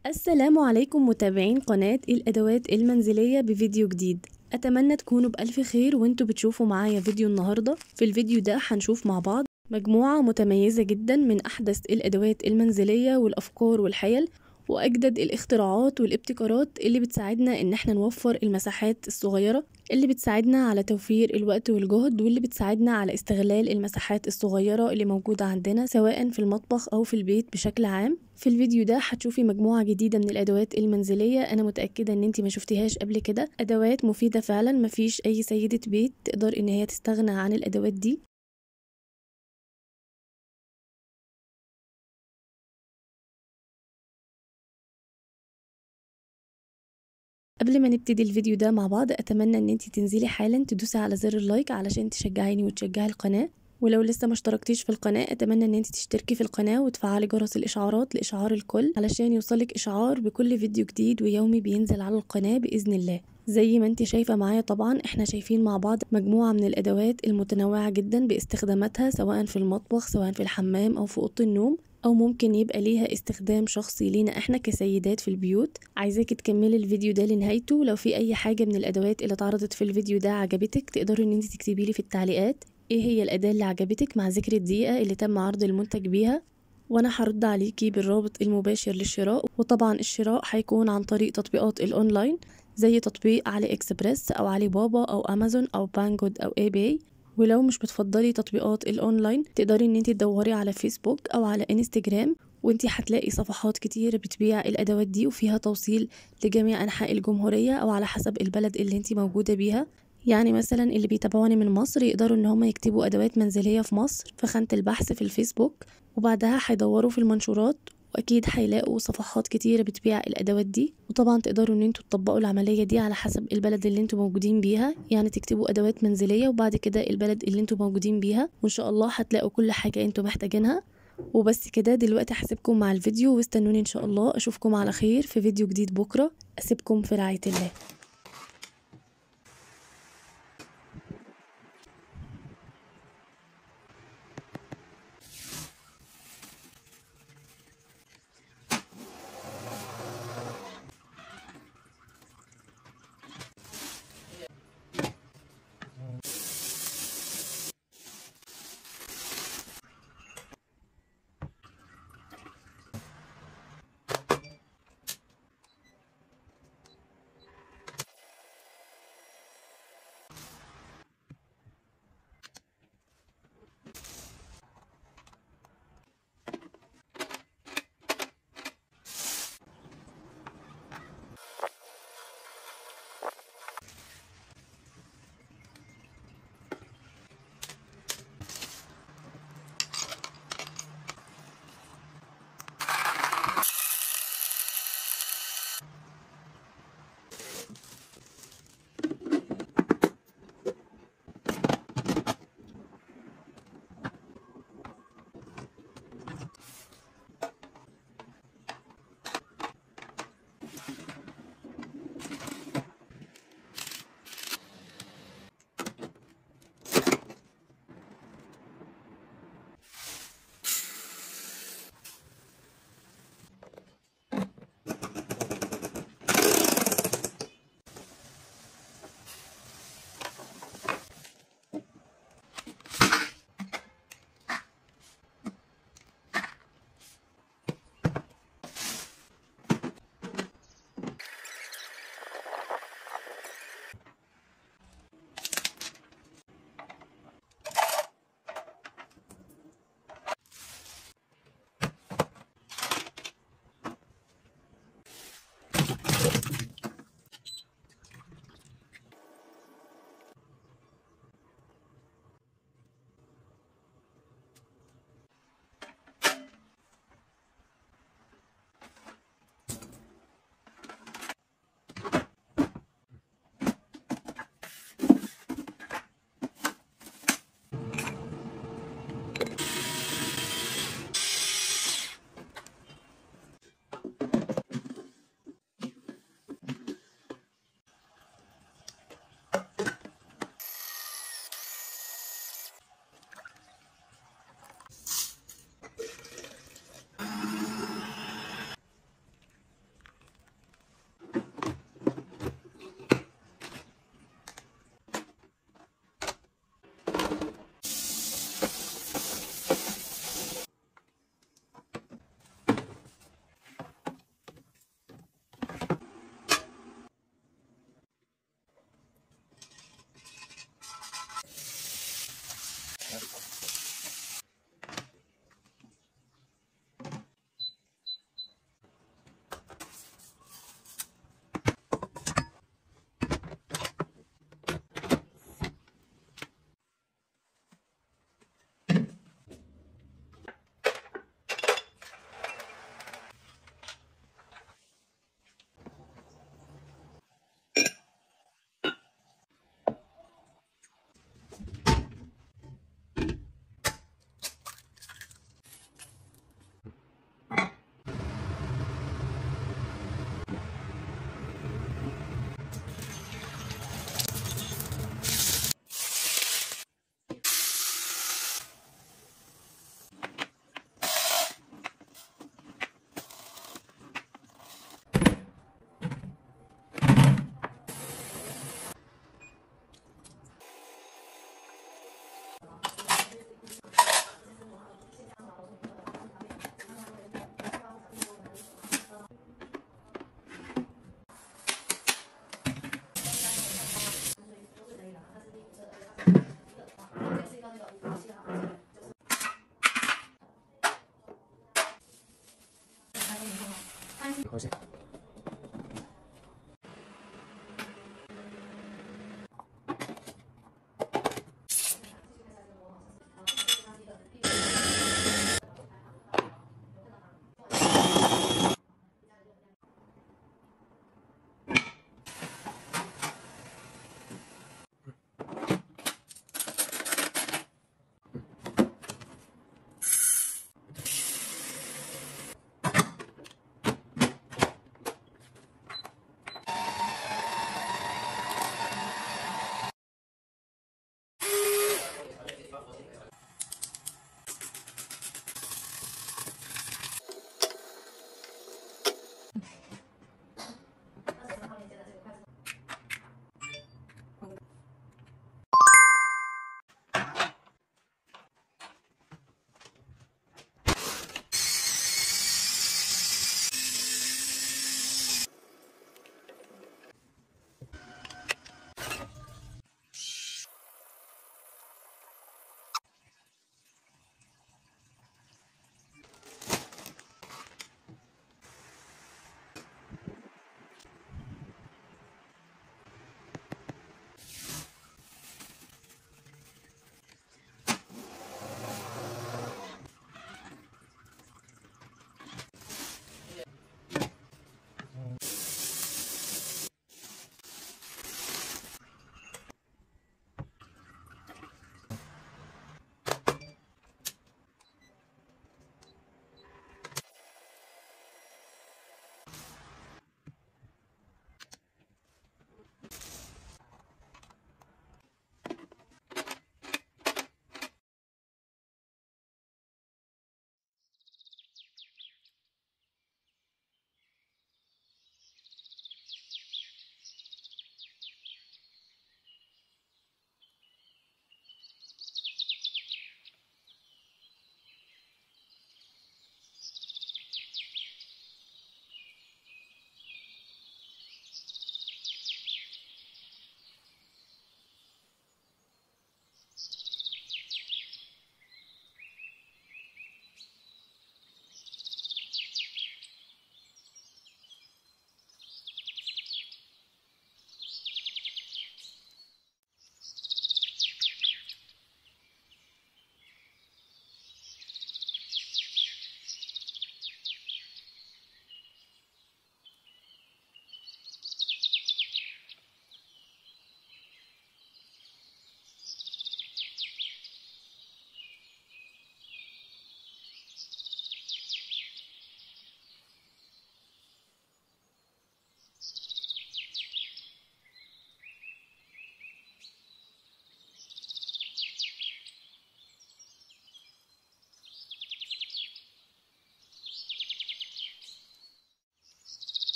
السلام عليكم متابعين قناة الأدوات المنزلية بفيديو جديد أتمنى تكونوا بألف خير وانتوا بتشوفوا معايا فيديو النهاردة في الفيديو ده هنشوف مع بعض مجموعة متميزة جدا من أحدث الأدوات المنزلية والأفكار والحيل وأجدد الاختراعات والابتكارات اللي بتساعدنا إن احنا نوفر المساحات الصغيرة اللي بتساعدنا على توفير الوقت والجهد واللي بتساعدنا على استغلال المساحات الصغيرة اللي موجودة عندنا سواء في المطبخ أو في البيت بشكل عام في الفيديو ده هتشوفي مجموعة جديدة من الأدوات المنزلية أنا متأكدة إن انتي ما شفتيهاش قبل كده أدوات مفيدة فعلا مفيش أي سيدة بيت تقدر إن هي تستغنى عن الأدوات دي قبل ما نبتدي الفيديو ده مع بعض اتمنى ان انتي تنزلي حالا تدوسي على زر اللايك علشان تشجعيني وتشجعي القناه ولو لسه ما اشتركتيش في القناه اتمنى ان انتي تشتركي في القناه وتفعلي جرس الاشعارات لاشعار الكل علشان يوصلك اشعار بكل فيديو جديد ويومي بينزل على القناه باذن الله زي ما انتي شايفة معايا طبعا احنا شايفين مع بعض مجموعة من الادوات المتنوعة جدا باستخداماتها سواء في المطبخ سواء في الحمام او في اوضة النوم او ممكن يبقى ليها استخدام شخصي لينا احنا كسيدات في البيوت عايزاكي تكملي الفيديو ده لنهايته لو في اي حاجه من الادوات اللي اتعرضت في الفيديو ده عجبتك تقدري ان انت تكتبي لي في التعليقات ايه هي الاداه اللي عجبتك مع ذكر الدقيقه اللي تم عرض المنتج بيها وانا هرد عليكي بالرابط المباشر للشراء وطبعا الشراء هيكون عن طريق تطبيقات الاونلاين زي تطبيق علي اكسبريس او علي بابا او امازون او بانجود او اي باي ولو مش بتفضلي تطبيقات الاونلاين تقدري ان انت تدوري على فيسبوك او على انستجرام وانت هتلاقي صفحات كتير بتبيع الادوات دي وفيها توصيل لجميع انحاء الجمهوريه او على حسب البلد اللي انت موجوده بيها يعني مثلا اللي بيتابعوني من مصر يقدروا ان هم يكتبوا ادوات منزليه في مصر في خانه البحث في الفيسبوك وبعدها هيدوروا في المنشورات واكيد هيلاقوا صفحات كتيرة بتبيع الادوات دي وطبعا تقدروا ان انتوا تطبقوا العملية دي على حسب البلد اللي انتوا موجودين بيها يعني تكتبوا ادوات منزلية وبعد كده البلد اللي انتوا موجودين بيها وان شاء الله هتلاقوا كل حاجة انتوا محتاجينها وبس كده دلوقتي هسيبكم مع الفيديو واستنوني ان شاء الله اشوفكم على خير في فيديو جديد بكرة اسيبكم في رعاية الله خوشة